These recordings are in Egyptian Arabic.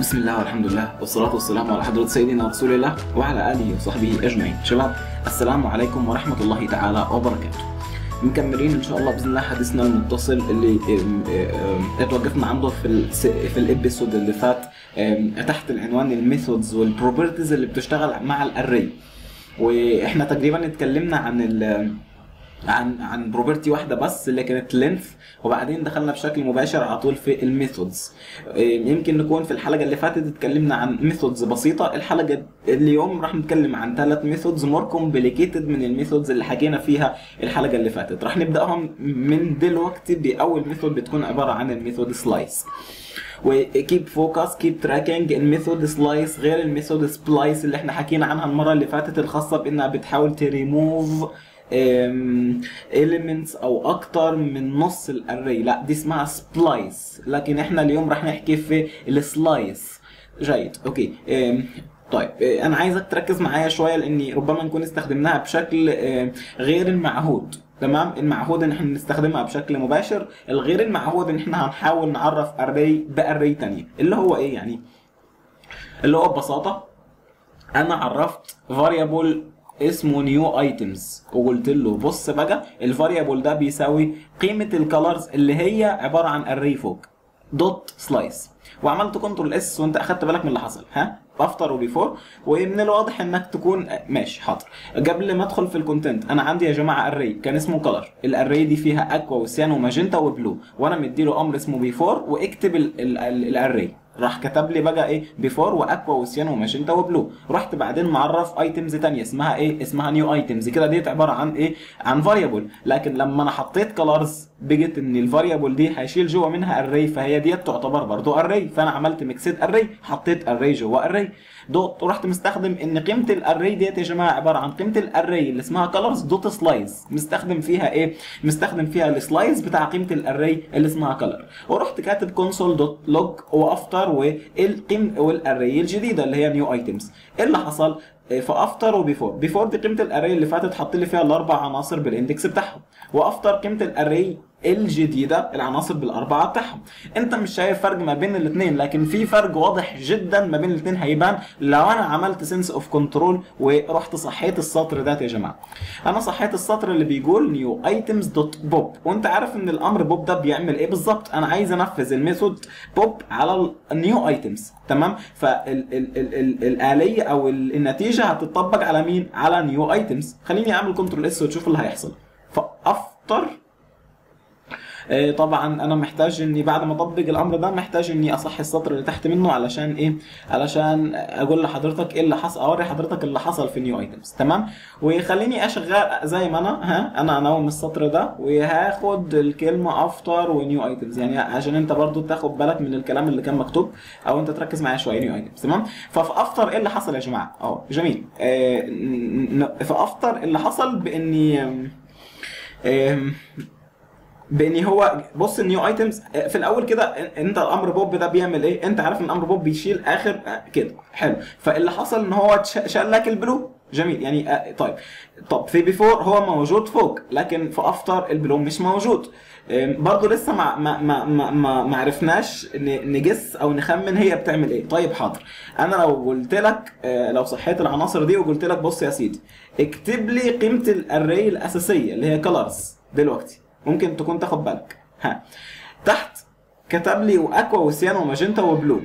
بسم الله والحمد لله والصلاة والسلام على حضرة سيدنا رسول الله وعلى آله وصحبه أجمعين شباب السلام عليكم ورحمة الله تعالى وبركاته مكملين ان شاء الله باذن الله حديثنا المتصل اللي ام- ام- اتوقفنا عنده في ال في الابيسود اللي فات ام، تحت العنوان الميثودز والبروبرتيز اللي بتشتغل مع الاري واحنا تقريبا اتكلمنا عن ال عن عن بروبرتي واحده بس اللي كانت لينث وبعدين دخلنا بشكل مباشر على طول في الميثودز يمكن نكون في الحلقه اللي فاتت اتكلمنا عن ميثودز بسيطه الحلقه اليوم راح نتكلم عن ثلاث ميثودز مور كومبليكيتد من الميثودز اللي حكينا فيها الحلقه اللي فاتت راح نبداهم من دلوقتي باول ميثود بتكون عباره عن الميثود سلايس وكيب فوكس كيب تراكنج الميثود سلايس غير الميثود سبلايس اللي احنا حكينا عنها المره اللي فاتت الخاصه بانها بتحاول تريموف elements او اكتر من نص الاري لا دي اسمها سبلايس لكن احنا اليوم راح نحكي في السلايس جيد اوكي أم، طيب أه، انا عايزك تركز معايا شويه لاني ربما نكون استخدمناها بشكل أه، غير المعهود تمام المعهود ان احنا نستخدمها بشكل مباشر الغير المعهود ان احنا هنحاول نعرف اري باري تانية اللي هو ايه يعني اللي هو ببساطه انا عرفت فاريبل اسمه نيو ايتمز وقلت له بص بقى الفاريبل ده بيساوي قيمه الكالرز اللي هي عباره عن اري فوق دوت سلايس وعملت كنترول اس وانت اخدت بالك من اللي حصل ها بافتر وبيفور ومن الواضح انك تكون ماشي حاضر قبل ما ادخل في الكونتنت انا عندي يا جماعه اري كان اسمه كلر الاري دي فيها اكوا وسيان وماجنتا وبلو وانا مديله امر اسمه بيفور واكتب الاري راح كتب لي بقى ايه بيفور واكوا وسيان وماجنتا وبلو رحت بعدين معرف ايتمز تانية اسمها ايه اسمها نيو ايتمز كده ديت عباره عن ايه عن فاريبل لكن لما انا حطيت كلرز بقت ان الفاريبل دي هيشيل جوه منها اري فهي ديت تعتبر برضو اري فانا عملت ميكسد اري حطيت اري جوه اري دوت ورحت مستخدم ان قيمه الاري ديت يا جماعه عباره عن قيمه الاري اللي اسمها كلرز دوت سلايز مستخدم فيها ايه مستخدم فيها السلايز بتاع قيمه الاري اللي اسمها كلر ورحت كاتب كونسول دوت لوج وافتر والقيم والاري الجديده اللي هي نيو ايتمز ايه اللي حصل في افتر وبيفور بيفور دي قيمه الاري اللي فاتت حط لي فيها الاربع عناصر بالاندكس بتاعهم وافتر قيمه الاري الجديده العناصر بالاربعه بتاعهم انت مش شايف فرق ما بين الاثنين لكن في فرق واضح جدا ما بين الاثنين هيبان لو انا عملت سنس اوف كنترول ورحت صحيت السطر ده يا جماعه انا صحيت السطر اللي بيقول نيو ايتمز دوت بوب وانت عارف ان الامر بوب ده بيعمل ايه بالظبط انا عايز انفذ الميثود بوب على النيو ايتمز تمام فالاليه او ال- النتيجه هتطبق على مين على نيو ايتمز خليني اعمل كنترول اس وتشوف اللي هيحصل فافتر آه، طبعا انا محتاج اني بعد ما اطبق الامر ده محتاج اني اصحي السطر اللي تحت منه علشان ايه علشان اقول لحضرتك ايه اللي حصل اوري حضرتك اللي حصل في نيو ايتمز تمام وخليني اشغل زي ما انا ها انا انوم السطر ده وهاخد الكلمه افتر ونيو ايتمز يعني عشان انت برضو تاخد بالك من الكلام اللي كان مكتوب او انت تركز معايا شويه نيو ايتمز تمام ففي افتر ايه اللي حصل يا جماعه اه جميل آه، ن- ن- في افتر اللي حصل باني آم، آم، بان هو بص النيو ايتمز في الاول كده انت الامر بوب ده بيعمل ايه انت عارف ان الامر بوب بيشيل اخر كده حلو فاللي حصل ان هو تش- شال لك البلو جميل يعني آه، طيب طب في بيفور هو موجود فوق لكن في افتر البلو مش موجود آم، برضه لسه ما ما ما ما ما, ما عرفناش ن- نجس او نخمن هي بتعمل ايه طيب حاضر انا لو قلت لك آه، لو صحيت العناصر دي وقلت لك بص يا سيدي اكتب لي قيمه الاري الاساسيه اللي هي كلرز دلوقتي ممكن تكون تاخد بالك ها تحت كتب لي واكوا وسيان وماجنتا وبلو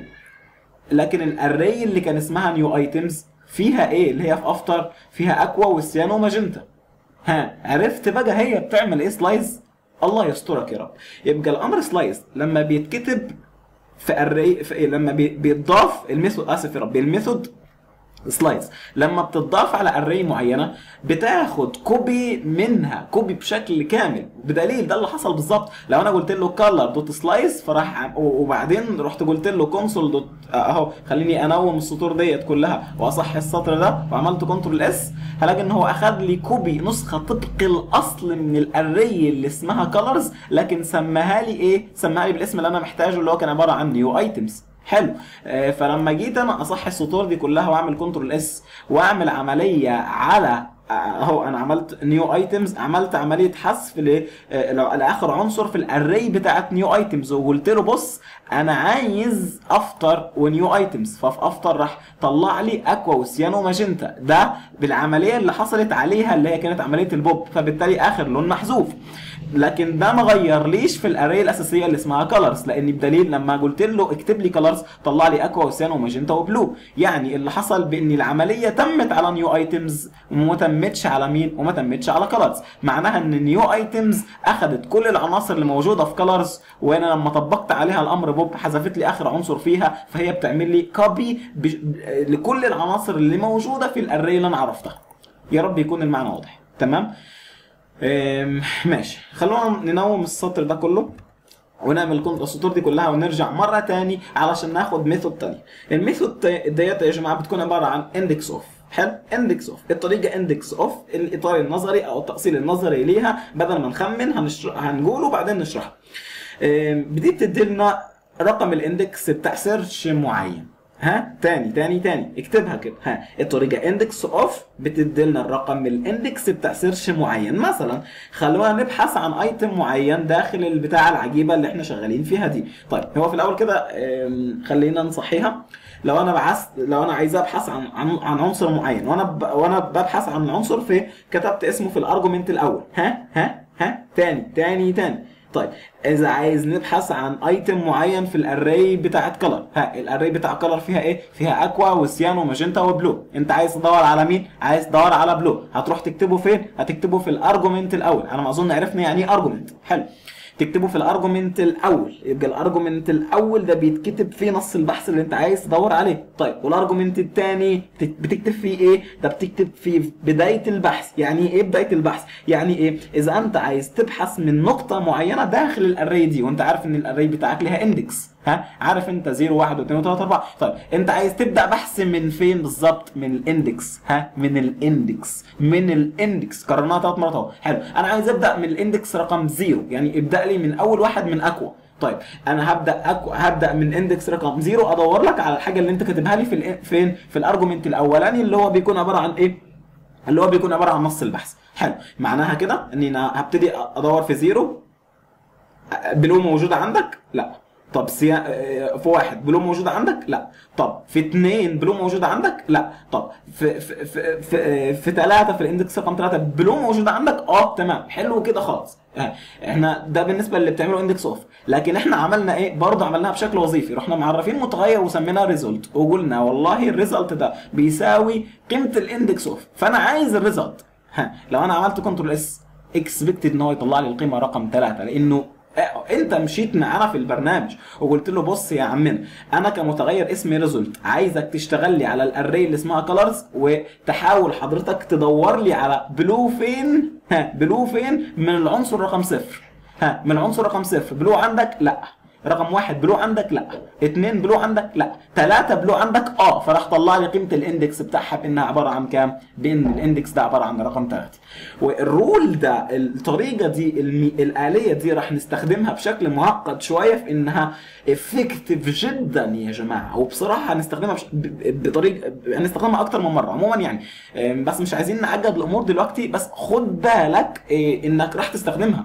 لكن الاري اللي كان اسمها نيو ايتمز فيها ايه اللي هي في افتر فيها اكوا وسيان وماجنتا ها عرفت بقى هي بتعمل ايه سلايز الله يسترك يا رب يبقى الامر سلايز لما بيتكتب في اري في لما بي- بيتضاف الميثود اسف يا ربي الميثود سلايدز لما بتضاف على اري معينه بتاخد كوبي منها كوبي بشكل كامل بدليل ده اللي حصل بالظبط لو انا قلت له كلر دوت سلايس فراح عم- و- وبعدين رحت قلت له كونسول دوت اهو خليني انوم السطور ديت كلها واصحي السطر ده وعملت كنترول اس هلاقي ان هو اخد لي كوبي نسخه طبق الاصل من الاري اللي اسمها كلرز لكن سماها لي ايه سماها لي بالاسم اللي انا محتاجه اللي هو كان عباره عن نيو ايتمز حلو آه، فلما جيت انا اصحي السطور دي كلها واعمل كنترول اس واعمل عمليه على اهو انا عملت نيو ايتمز عملت عمليه حذف ل- آه، لاخر عنصر في الاري بتاعت نيو ايتمز وقلت له بص انا عايز افتر ونيو ايتمز ففي افتر راح طلع لي اكوا وسيان وماجنتا ده بالعمليه اللي حصلت عليها اللي هي كانت عمليه البوب فبالتالي اخر لون محذوف لكن ده ما غيرليش في الاري الاساسيه اللي اسمها كلرز لان بدليل لما قلت له اكتب لي كلرز طلع لي اكوا وسيان وماجنتا وبلو يعني اللي حصل بان العمليه تمت على نيو ايتمز وما تمتش على مين وما تمتش على كلرز معناها ان نيو ايتمز اخذت كل العناصر اللي موجوده في كلرز وانا لما طبقت عليها الامر بوب حذفت لي اخر عنصر فيها فهي بتعمل لي كوبي لكل العناصر اللي موجوده في الاري اللي انا عرفتها يا رب يكون المعنى واضح تمام أم، ماشي خلونا ننوم السطر ده كله ونعمل كنت السطور دي كلها ونرجع مره تاني علشان ناخد ميثود تاني الميثود ديت يا جماعه بتكون عباره عن اندكس اوف حلو اندكس اوف الطريقه اندكس اوف الاطار النظري او التاصيل النظري ليها بدل ما نخمن هنشرح هنقوله وبعدين نشرحه أم، دي بتدي لنا رقم الاندكس بتاع سيرش معين ها تاني تاني تاني اكتبها كده ها الطريقه اندكس اوف بتدي لنا الرقم الاندكس بتاع سيرش معين مثلا خلونا نبحث عن ايتم معين داخل البتاع العجيبه اللي احنا شغالين فيها دي طيب هو في الاول كده ام، خلينا نصحيها لو انا بحث لو انا عايز ابحث عن عن, عن عنصر معين وانا ب... وانا ببحث عن عنصر في كتبت اسمه في الارجومنت الاول ها ها ها تاني تاني تاني طيب اذا عايز نبحث عن ايتم معين في الاري بتاعت كلر ها الاري بتاع كلر فيها ايه فيها اكوا وسيان وماجنتا وبلو انت عايز تدور على مين عايز تدور على بلو هتروح تكتبه فين هتكتبه في الارجومنت الاول انا ما اظن عرفنا يعني ايه ارجومنت حلو تكتبه في الارجومنت الاول يبقى الارجومنت الاول ده بيتكتب فيه نص البحث اللي انت عايز تدور عليه طيب والارجومنت الثاني بتكتب فيه ايه ده بتكتب فيه بدايه البحث يعني ايه بدايه البحث يعني ايه اذا انت عايز تبحث من نقطه معينه داخل الاري دي وانت عارف ان الاري بتاعك ليها اندكس ها عارف انت 0 1 2 3 4 طيب انت عايز تبدا بحث من فين بالظبط من الاندكس ها من الاندكس من الاندكس قررناها ثلاث مرات اهو حلو انا عايز ابدا من الاندكس رقم 0 يعني ابدا لي من اول واحد من اكوا طيب انا هبدا أكو هبدا من اندكس رقم 0 ادور لك على الحاجه اللي انت كاتبها لي في ال فين في الارجومنت الاولاني اللي هو بيكون عباره عن ايه اللي هو بيكون عباره عن نص البحث حلو معناها كده اني انا هبتدي ادور في 0 بلو موجوده عندك لا طب سيا... في واحد بلو موجودة عندك؟ لا. طب في اثنين بلو موجودة عندك؟ لا. طب في في في في, في ثلاثة في الاندكس رقم ثلاثة بلو موجودة عندك؟ اه تمام حلو كده خالص. احنا ده بالنسبة اللي بتعمله اندكس اوف، لكن احنا عملنا ايه؟ برضه عملناها بشكل وظيفي، رحنا معرفين متغير وسميناه ريزلت وقلنا والله الريزلت ده بيساوي قيمة الاندكس اوف، فأنا عايز الريزلت. ها لو أنا عملت كنترول اس اكسبكتد ان هو يطلع لي القيمة رقم ثلاثة لأنه انت مشيت معانا في البرنامج وقلت له بص يا عمنا انا كمتغير اسمي ريزولت عايزك تشتغل لي على الاري اللي اسمها كلرز وتحاول حضرتك تدور لي على بلو فين ها بلو فين من العنصر رقم صفر ها من العنصر رقم صفر بلو عندك لا رقم واحد بلو عندك لا اتنين بلو عندك لا تلاتة بلو عندك اه فراح طلع لي قيمة الاندكس بتاعها بانها عبارة عن كام بان الاندكس ده عبارة عن رقم تلاتة والرول ده الطريقة دي المي... الآلية دي راح نستخدمها بشكل معقد شوية في انها افكتيف جدا يا جماعة وبصراحة هنستخدمها بش... ب... بطريقة هنستخدمها اكتر من مرة عموما يعني بس مش عايزين نعقد الامور دلوقتي بس خد بالك انك راح تستخدمها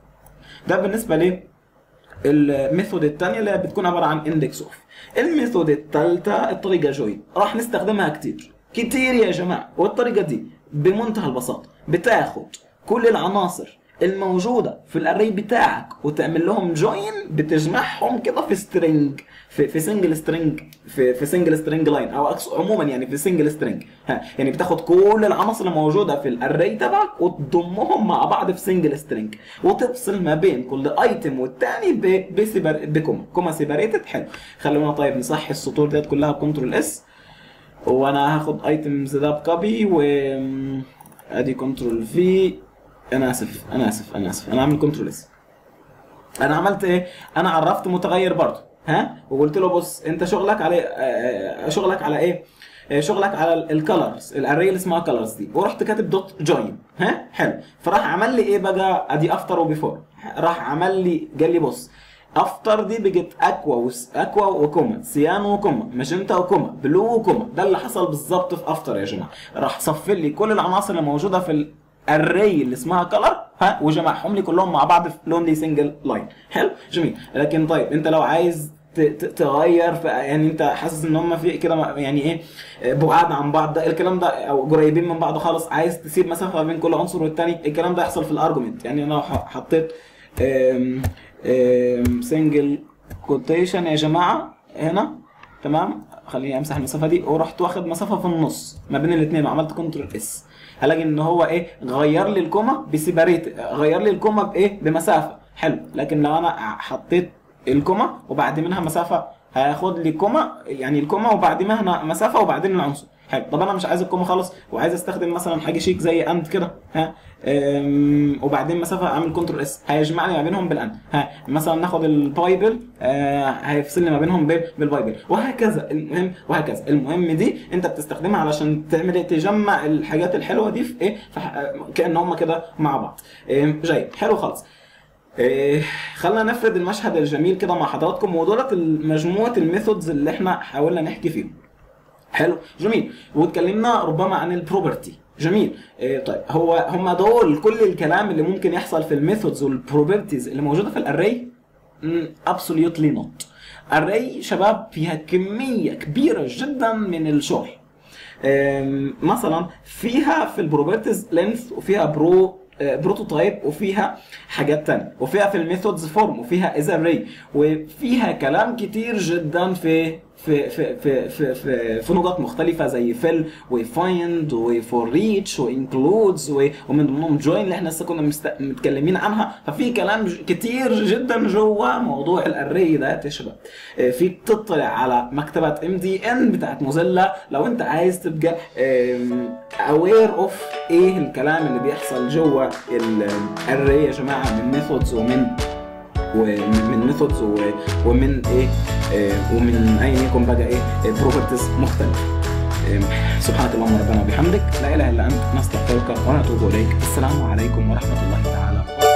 ده بالنسبة ليه الميثود الثانيه اللي بتكون عباره عن اندكس اوف الميثود الثالثه الطريقه جوين راح نستخدمها كتير كتير يا جماعه والطريقه دي بمنتهى البساطه بتاخد كل العناصر الموجوده في الاري بتاعك وتعمل لهم جوين بتجمعهم كده في سترينج في في سنجل سترينج في في سنجل سترينج لاين او عموما يعني في سنجل سترينج ها يعني بتاخد كل العناصر الموجوده في الاري تبعك وتضمهم مع بعض في سنجل سترينج وتفصل ما بين كل ايتم والتاني بكوما كوما سيبريتد حلو خلونا طيب نصحي السطور ديت كلها بكنترول اس وانا هاخد ايتمز ده بكوبي و ادي كنترول في انا اسف انا اسف انا اسف انا عامل كنترول اس انا عملت ايه انا عرفت متغير برضه ها وقلت له بص انت شغلك على شغلك على ايه شغلك على الكالرز الاري اللي اسمها كالرز دي ورحت كاتب دوت جوين ها حلو فراح عمل لي ايه بقى ادي افتر وبيفور راح عمل لي قال لي بص افتر دي بقت اكوا وس... اكوا وكوما سيان وكوما ماجنتا وكوما بلو وكوما ده اللي حصل بالظبط في افتر يا جماعه راح صفر لي كل العناصر اللي موجوده في الاري اللي اسمها كلر ها وجمعهم لي كلهم مع بعض في لونلي سنجل لاين حلو جميل لكن طيب انت لو عايز ت- ت- تغير في يعني انت حاسس ان هم في كده م- يعني ايه بعاد عن بعض ده الكلام ده او قريبين من بعض خالص عايز تسيب مسافه ما بين كل عنصر والتاني الكلام ده يحصل في الارجمنت يعني انا لو ح- حطيت سنجل كوتيشن يا جماعه هنا تمام خليني امسح المسافه دي ورحت واخد مسافه في النص ما بين الاثنين وعملت كنترول اس هلاقي ان هو ايه غير لي الكوما بسيباريت غير لي الكوما بايه بمسافه حلو لكن لو انا حطيت الكوما وبعد منها مسافه هياخد لي كوما يعني الكوما وبعد منها مسافه وبعدين العنصر حلو طب انا مش عايز الكوما خالص وعايز استخدم مثلا حاجه شيك زي اند كده ها أم، وبعدين مسافه اعمل كنترول اس هيجمع لي ما بينهم بالاند ها مثلا ناخد البايبل آه هيفصل لي ما بينهم بال- بالبايبل وهكذا المهم وهكذا المهم دي انت بتستخدمها علشان تعمل ايه تجمع الحاجات الحلوه دي في ايه في ح- كان هم كده مع بعض إيه جيد حلو خالص إيه خلينا نفرد المشهد الجميل كده مع حضراتكم ودولت مجموعه الميثودز اللي احنا حاولنا نحكي فيهم حلو جميل واتكلمنا ربما عن البروبرتي جميل إيه طيب هو هم دول كل الكلام اللي ممكن يحصل في الميثودز والبروبرتيز اللي موجوده في الاري ابسوليوتلي نوت الري شباب فيها كميه كبيره جدا من الشغل أم، مثلا فيها في البروبرتيز لينث وفيها برو بروتوتايب وفيها حاجات تانية وفيها في الميثودز فورم وفيها از اري وفيها كلام كتير جدا في في في في في في, في نقط مختلفة زي فيل وفايند وفور ريتش وانكلودز ومن ضمنهم جوين اللي احنا لسه كنا مست... متكلمين عنها ففي كلام ج- كتير جدا جوا موضوع الاري ده يا شباب آه، فيك تطلع على مكتبة ام دي ان بتاعت موزيلا لو انت عايز تبقى اوير اوف ايه الكلام اللي بيحصل جوا الاري يا جماعة من ميثودز ومن ومن من ميثودز ومن ايه آه، ومن اي يكن بقى ايه بروبرتيز مختلفه آه، سبحانك اللهم ربنا وبحمدك لا اله الا انت نستغفرك ونتوب اليك السلام عليكم ورحمه الله تعالى وبركاته